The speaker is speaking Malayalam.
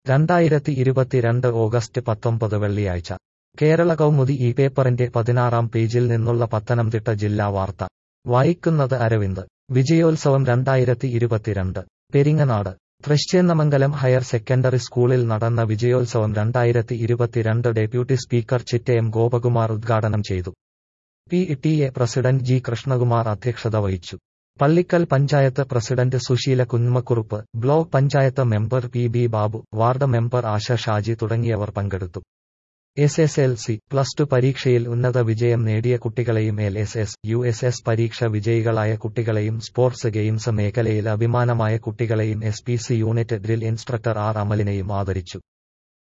രണ്ടായിരത്തി ഇരുപത്തിരണ്ട് ഓഗസ്റ്റ് പത്തൊമ്പത് വെള്ളിയാഴ്ച കേരള കൗമുദി ഈ പേപ്പറിന്റെ പതിനാറാം പേജിൽ നിന്നുള്ള പത്തനംതിട്ട ജില്ലാ വാർത്ത വായിക്കുന്നത് അരവിന്ദ് വിജയോത്സവം രണ്ടായിരത്തി ഇരുപത്തിരണ്ട് പെരിങ്ങനാട് തൃശ്ചേന്നമംഗലം ഹയർ സെക്കൻഡറി സ്കൂളിൽ നടന്ന വിജയോത്സവം രണ്ടായിരത്തി ഇരുപത്തിരണ്ട് ഡെപ്യൂട്ടി സ്പീക്കർ ചിറ്റയം ഗോപകുമാർ ഉദ്ഘാടനം ചെയ്തു P T A president G Krishnakumar അധ്യക്ഷത വഹിച്ചു Pallickal panchayat president Susheela Kunjammakkurup block panchayat member P B Babu ward member Asha Shaji തുടങ്ങിയവർ പങ്കെടുത്തു S S L C plus two പരീക്ഷയിൽ ഉന്നത വിജയം നേടിയ കുട്ടികളെയും L S S U S S പരീക്ഷ വിജയികളായ കുട്ടികളെയും സ്പോർട്സ് ഗെയിംസ് മേഖലയിൽ അഭിമാനമായ കുട്ടികളെയും S P C unit drill instructor R അമലിനെയും ആദരിച്ചു